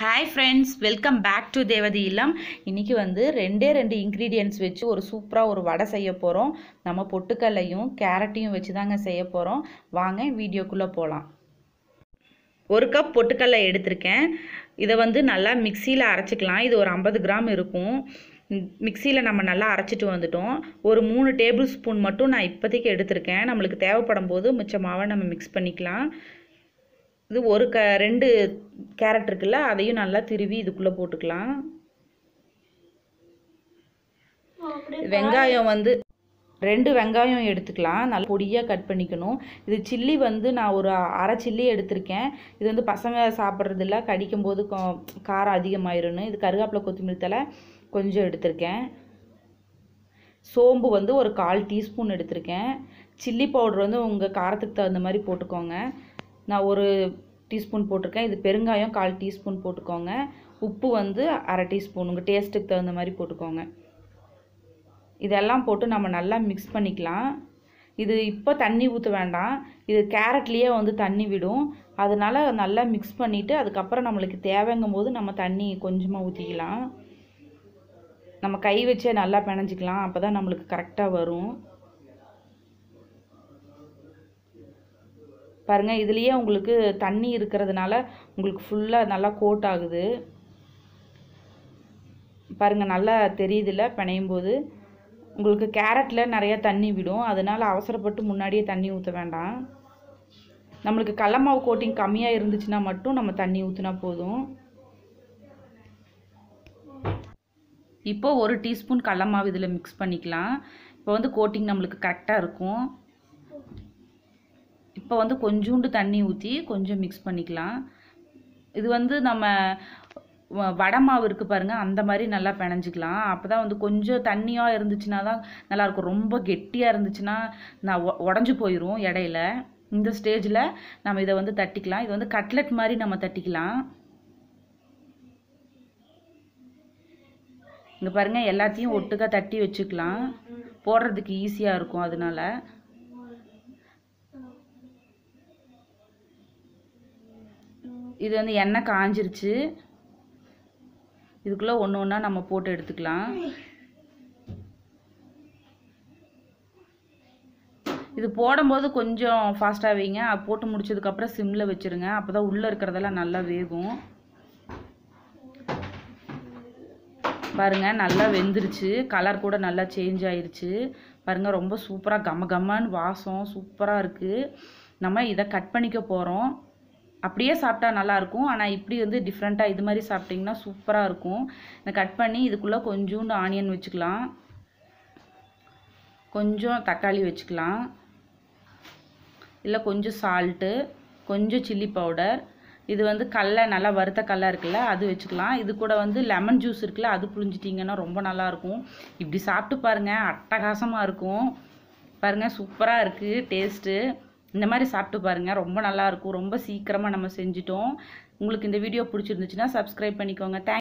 hi friends welcome back to தேவதி இல்லம் இன்றைக்கி வந்து ரெண்டே ரெண்டு இன்க்ரீடியன்ட்ஸ் வச்சு ஒரு சூப்பராக ஒரு வடை செய்ய போகிறோம் நம்ம பொட்டுக்கல்லையும் கேரட்டையும் வச்சு தாங்க செய்ய போகிறோம் வாங்க வீடியோக்குள்ளே போகலாம் ஒரு கப் பொட்டுக்கல்லை எடுத்திருக்கேன் இதை வந்து நல்லா மிக்சியில் அரைச்சிக்கலாம் இது ஒரு ஐம்பது கிராம் இருக்கும் மிக்சியில் நம்ம நல்லா அரைச்சிட்டு வந்துட்டோம் ஒரு மூணு டேபிள் ஸ்பூன் மட்டும் நான் இப்போதைக்கு எடுத்திருக்கேன் நம்மளுக்கு தேவைப்படும் போது மிச்ச மாவை நம்ம மிக்ஸ் பண்ணிக்கலாம் இது ஒரு க ரெண்டு கேரட் இருக்குல்ல அதையும் நல்லா திருவி இதுக்குள்ளே போட்டுக்கலாம் வெங்காயம் வந்து ரெண்டு வெங்காயம் எடுத்துக்கலாம் நல்லா பொடியாக கட் பண்ணிக்கணும் இது சில்லி வந்து நான் ஒரு அரை சில்லி எடுத்திருக்கேன் இது வந்து பசங்க சாப்பிட்றதில்ல கடிக்கும் போது கொ- காரம் அதிகமாயிருன்னு இது கருவேப்பிலை கொத்தமல்லி தழை கொஞ்சம் எடுத்திருக்கேன் சோம்பு வந்து ஒரு கால் டீஸ்பூன் எடுத்திருக்கேன் சில்லி பவுடர் வந்து உங்கள் காரத்துக்கு தகுந்த மாதிரி போட்டுக்கோங்க நான் ஒரு டீஸ்பூன் போட்டிருக்கேன் இது பெருங்காயம் கால் டீஸ்பூன் போட்டுக்கோங்க உப்பு வந்து அரை டீஸ்பூன் உங்கள் டேஸ்ட்டுக்கு தகுந்த மாதிரி போட்டுக்கோங்க இதெல்லாம் போட்டு நம்ம நல்லா மிக்ஸ் பண்ணிக்கலாம் இது இப்போ தண்ணி ஊற்ற வேண்டாம் இது கேரட்லேயே வந்து தண்ணி விடும் அதனால நல்லா மிக்ஸ் பண்ணிவிட்டு அதுக்கப்புறம் நம்மளுக்கு தேவைங்கும் போது நம்ம தண்ணி கொஞ்சமாக ஊற்றிக்கலாம் நம்ம கை வச்சே நல்லா பிணைஞ்சிக்கலாம் அப்போ தான் நம்மளுக்கு கரெக்டாக வரும் பாருங்கள் இதுலேயே உங்களுக்கு தண்ணி இருக்கிறதுனால உங்களுக்கு ஃபுல்லாக நல்லா கோட் ஆகுது பாருங்கள் நல்லா தெரியுதுல்ல பிணையும் போது உங்களுக்கு கேரட்டில் நிறைய தண்ணி விடும் அதனால் அவசரப்பட்டு முன்னாடியே தண்ணி ஊற்ற வேண்டாம் நம்மளுக்கு கடல மாவு கோட்டிங் கம்மியாக இருந்துச்சுன்னா மட்டும் நம்ம தண்ணி ஊற்றினா போதும் இப்போ ஒரு டீஸ்பூன் கடல மாவு இதில் மிக்ஸ் பண்ணிக்கலாம் இப்போ வந்து கோட்டிங் நம்மளுக்கு கரெக்டாக இருக்கும் இப்போ வந்து கொஞ்சோண்டு தண்ணி ஊற்றி கொஞ்சம் மிக்ஸ் பண்ணிக்கலாம் இது வந்து நம்ம வ- வடை மாவு இருக்குது பாருங்கள் அந்த மாதிரி நல்லா பிணைஞ்சிக்கலாம் அப்போ தான் வந்து கொஞ்சம் தண்ணியாக இருந்துச்சுன்னா தான் நல்லாயிருக்கும் ரொம்ப கெட்டியாக இருந்துச்சுன்னா நான் உடஞ்சி போயிடும் இடையில இந்த ஸ்டேஜில் நம்ம இதை வந்து தட்டிக்கலாம் இது வந்து கட்லெட் மாதிரி நம்ம தட்டிக்கலாம் இங்கே பாருங்கள் எல்லாத்தையும் ஒட்டுக்கா தட்டி வச்சுக்கலாம் போடுறதுக்கு ஈஸியாக இருக்கும் அதனால இது வந்து எண்ணெய் காஞ்சிருச்சு இதுக்குள்ளே ஒன்று ஒன்றா நம்ம போட்டு எடுத்துக்கலாம் இது போடும்போது கொஞ்சம் ஃபாஸ்ட்டாக வைங்க அது போட்டு முடிச்சதுக்கப்புறம் சிம்மில் வச்சுருங்க அப்போ தான் உள்ளே இருக்கிறதெல்லாம் நல்லா வேகும் பாருங்க நல்லா வெந்துருச்சு கலர் கூட நல்லா சேஞ்ச் ஆயிருச்சு பாருங்க ரொம்ப சூப்பராக கம கமன்னு வாசம் சூப்பராக இருக்குது நம்ம இதை கட் பண்ணிக்க போகிறோம் அப்படியே சாப்பிட்டா நல்லாயிருக்கும் ஆனால் இப்படி வந்து டிஃப்ரெண்ட்டாக இது மாதிரி சாப்பிட்டிங்கன்னா சூப்பராக இருக்கும் இதை கட் பண்ணி இதுக்குள்ளே கொஞ்சோண்டு ஆனியன் வச்சுக்கலாம் கொஞ்சம் தக்காளி வச்சுக்கலாம் இல்லை கொஞ்சம் சால்ட்டு கொஞ்சம் சில்லி பவுடர் இது வந்து கடல நல்லா வறுத்த கடல இருக்குல்ல அது வச்சுக்கலாம் இது கூட வந்து லெமன் ஜூஸ் இருக்குல்ல அது புழிஞ்சிட்டிங்கன்னா ரொம்ப நல்லாயிருக்கும் இப்படி சாப்பிட்டு பாருங்கள் அட்டகாசமாக இருக்கும் பாருங்கள் சூப்பராக இருக்குது டேஸ்ட்டு இந்த மாதிரி சாப்பிட்டு பாருங்கள் ரொம்ப நல்லாயிருக்கும் ரொம்ப சீக்கிரமாக நம்ம செஞ்சிட்டோம் உங்களுக்கு இந்த வீடியோ பிடிச்சிருந்துச்சுன்னா சப்ஸ்கிரைப் பண்ணிக்கோங்க தேங்க்